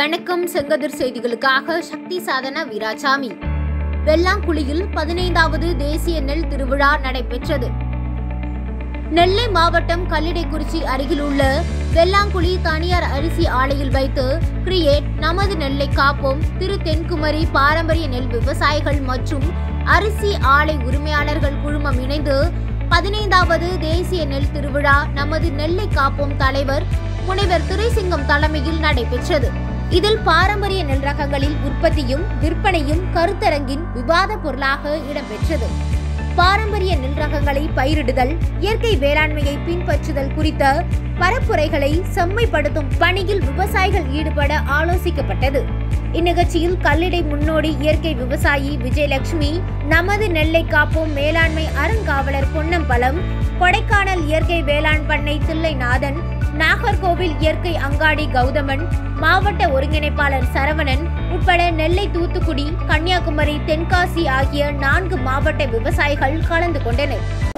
வணக்கம் செங்கதிர் செய்திகளுக்காக சக்தி சாதன வீராசாமி வெள்ளாங்குழியில் பதினைந்தாவது தேசிய நெல் திருவிழா நடைபெற்றது நெல்லை மாவட்டம் கல்லிடைக்குறிச்சி அருகிலுள்ள வெள்ளாங்குழி தனியார் அரிசி ஆலையில் வைத்து கிரியேட் நமது நெல்லை காப்போம் திரு தென்குமரி பாரம்பரிய நெல் விவசாயிகள் மற்றும் அரிசி ஆலை உரிமையாளர்கள் குழுமம் இணைந்து பதினைந்தாவது தேசிய நெல் திருவிழா நமது நெல்லை காப்போம் தலைவர் முனைவர் துரைசிங்கம் தலைமையில் நடைபெற்றது இதில் பாரம்பரிய நெல் ரகங்களில் உற்பத்தியும் விற்பனையும் கருத்தரங்கின் விவாத பொருளாக இடம்பெற்றது பாரம்பரிய நெல் ரகங்களை பயிரிடுதல் இயற்கை வேளாண்மையை பின்பற்றுதல் குறித்த பரப்புரைகளை செம்மைப்படுத்தும் பணியில் விவசாயிகள் ஈடுபட ஆலோசிக்கப்பட்டது இந்நிகழ்ச்சியில் கல்லிடை முன்னோடி இயற்கை விவசாயி விஜயலட்சுமி நமது நெல்லை காப்போம் மேலாண்மை அறங்காவலர் பொன்னம்பலம் கொடைக்கானல் இயற்கை வேளாண் பண்ணை தில்லைநாதன் நாகர்கோவில் இயற்கை அங்காடி கௌதமன் மாவட்ட ஒருங்கிணைப்பாளர் சரவணன் உட்பட நெல்லை தூத்துக்குடி கன்னியாகுமரி தென்காசி ஆகிய நான்கு மாவட்ட விவசாயிகள் கலந்து கொண்டனர்